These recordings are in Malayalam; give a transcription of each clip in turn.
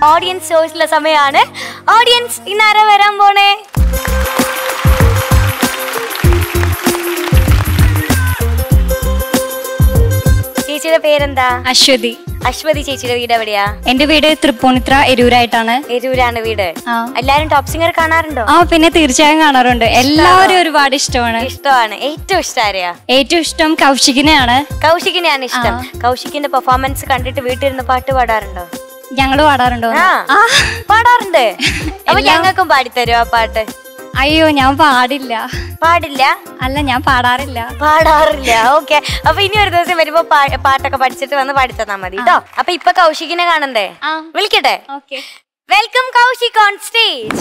ഓഡിയൻസ് ചോയ്സിലെ സമയമാണ് ഓഡിയൻസ് ഇന്നാര വരാൻ പോണേ ചേച്ചിയുടെ പേരെന്താ അശ്വതി അശ്വതി ചേച്ചിയുടെ വീട് എവിടെയാ എന്റെ വീട് തൃപ്പൂണിത്ര എരൂരായിട്ടാണ് എരൂരാണ് വീട് ആ. എല്ലാരും ടോപ്പ് സിംഗർ കാണാറുണ്ടോ ആ പിന്നെ തീർച്ചയായും കാണാറുണ്ട് എല്ലാവരും ഒരുപാട് ഇഷ്ടമാണ് ഇഷ്ടമാണ് ഏറ്റവും ഇഷ്ടം ആരെയാ ഏറ്റവും ഇഷ്ടം കൗശികിനെയാണ് കൗശികിനെയാണ് ഇഷ്ടം കൗശികിന്റെ പെർഫോമൻസ് കണ്ടിട്ട് വീട്ടിലിരുന്ന് പാട്ട് പാടാറുണ്ടോ ഞങ്ങൾ പാടാറുണ്ടോ ആ ആ പാടാറുണ്ട് അപ്പൊ ഞങ്ങൾക്കും പാടിത്തരുമോ ആ പാട്ട് അയ്യോ ഞാൻ പാടില്ല പാടില്ല അല്ല ഞാൻ പാടാറില്ല പാടാറില്ല ഓക്കെ അപ്പൊ ഇനി ഒരു ദിവസം വരുമ്പോ പാ- പാട്ടൊക്കെ പഠിച്ചിട്ട് വന്ന് പാടിത്തന്നാ മതി കേട്ടോ അപ്പൊ ഇപ്പൊ കൗശികിനെ കാണണ്ടേ ആ. വിളിക്കട്ടെ okay welcome Kaushik on stage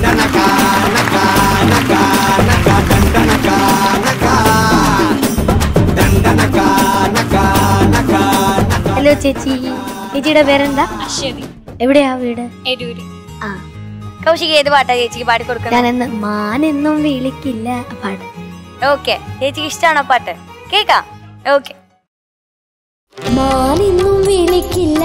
hello ചേച്ചി ചേച്ചിയുടെ പേരെന്താ അശ്വതി എവിടെയാ വീട് എരൂര് ആ കൗശിക് ഏത് പാട്ടാ ചേച്ചിക്ക് പാടി കൊടുക്കുന്നത് ഞാൻ എന്ന് മാനെന്നും വിളിക്കില്ല പാട് ഓക്കെ ചേച്ചിക്ക് ഇഷ്ടമാണോ പാട്ട് കേക്കാം ഓക്കെ മാനെന്നും വിളിക്കില്ല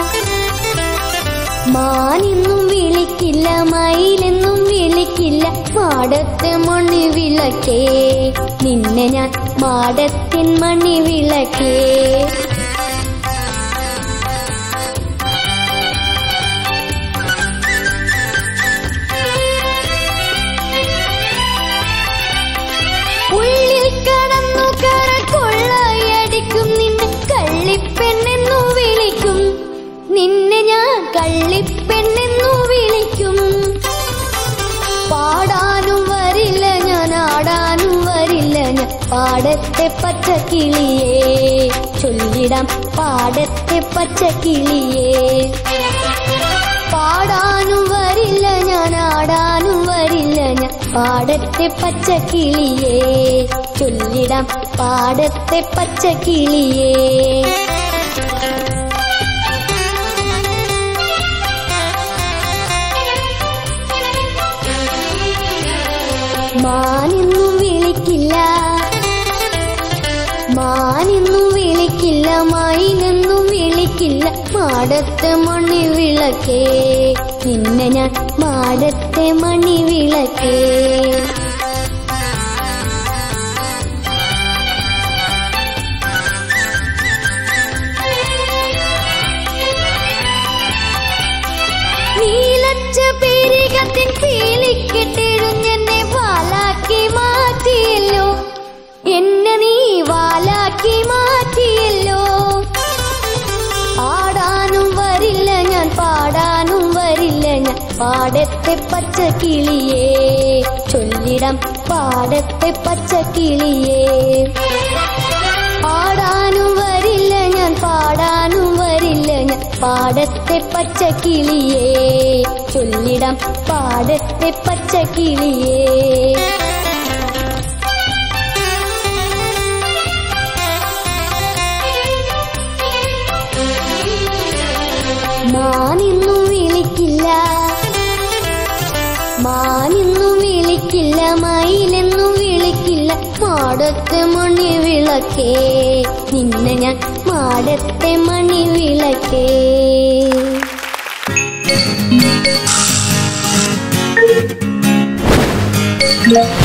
മാനെന്നും വിളിക്കില്ല മയിലെന്നും വിളിക്കില്ല മാടത്തെ മണി വിളക്കേ നിന്നെ ഞാൻ മാടത്തിൻ മണി വിളക്കേ ഉള്ളിൽ കടന്നു കര കൊള്ളയടിക്കും നിന്നെ കള്ളിപ്പെണ്ണെന്നു വിളിക്കും നിന്നെ ഞാൻ കള്ളിപ്പെണ്ണെന്നു വിളിക്കും പാടാനും വരില്ല ഞാൻ ആടാനും വരില്ല ഞാൻ പാടത്തെ പച്ചക്കിളിയേ ചൊല്ലിടാം പാടത്തെ പച്ചക്കിളിയേ പാടാനും വരില്ല ഞാൻ ആടാനും വരില്ല ഞാൻ പാടത്തെ പച്ചക്കിളിയേ ചൊല്ലിടാം പാടത്തെ പച്ചക്കിളിയേ മാനെന്നും വിളിക്കില്ല മാനെന്നും വിളിക്കില്ല മയിലെന്നും വിളിക്കില്ല മാടത്തെ മണി വിളക്കേ നിന്നെ ഞാൻ മാടത്തെ മണി വിളക്കേ നീലച്ച പെരികത്തിൻ പീലിക്കെട്ടിഴുഞ്ഞെന്നെ വാലാക്കി മാറ്റിയല്ലോ എന്നെ നീ വാലാക്കി മാറ്റിയല്ലോ ആടാനും വരില്ല ഞാൻ പാടാനും വരില്ല ഞാൻ പാടത്തെ പച്ചക്കിളിയേ ചൊല്ലിടാം പാടത്തെ പച്ചക്കിളിയേ ആടാനും വരില്ല ഞാൻ പാടാനും വരില്ല ഞാൻ പാടത്തെ പച്ചക്കിളിയേ ചൊല്ലിടാം പാടത്തെ പച്ചക്കിളിയേ മാനിന്നും വിളിക്കില്ല മാനിന്നും വിളിക്കില്ല മയിലെന്നും വിളിക്കില്ല മാടത്തെ മണി വിളക്കേ നിന്നെ ഞാൻ മാടത്തെ മണി വിളക്കേ Thank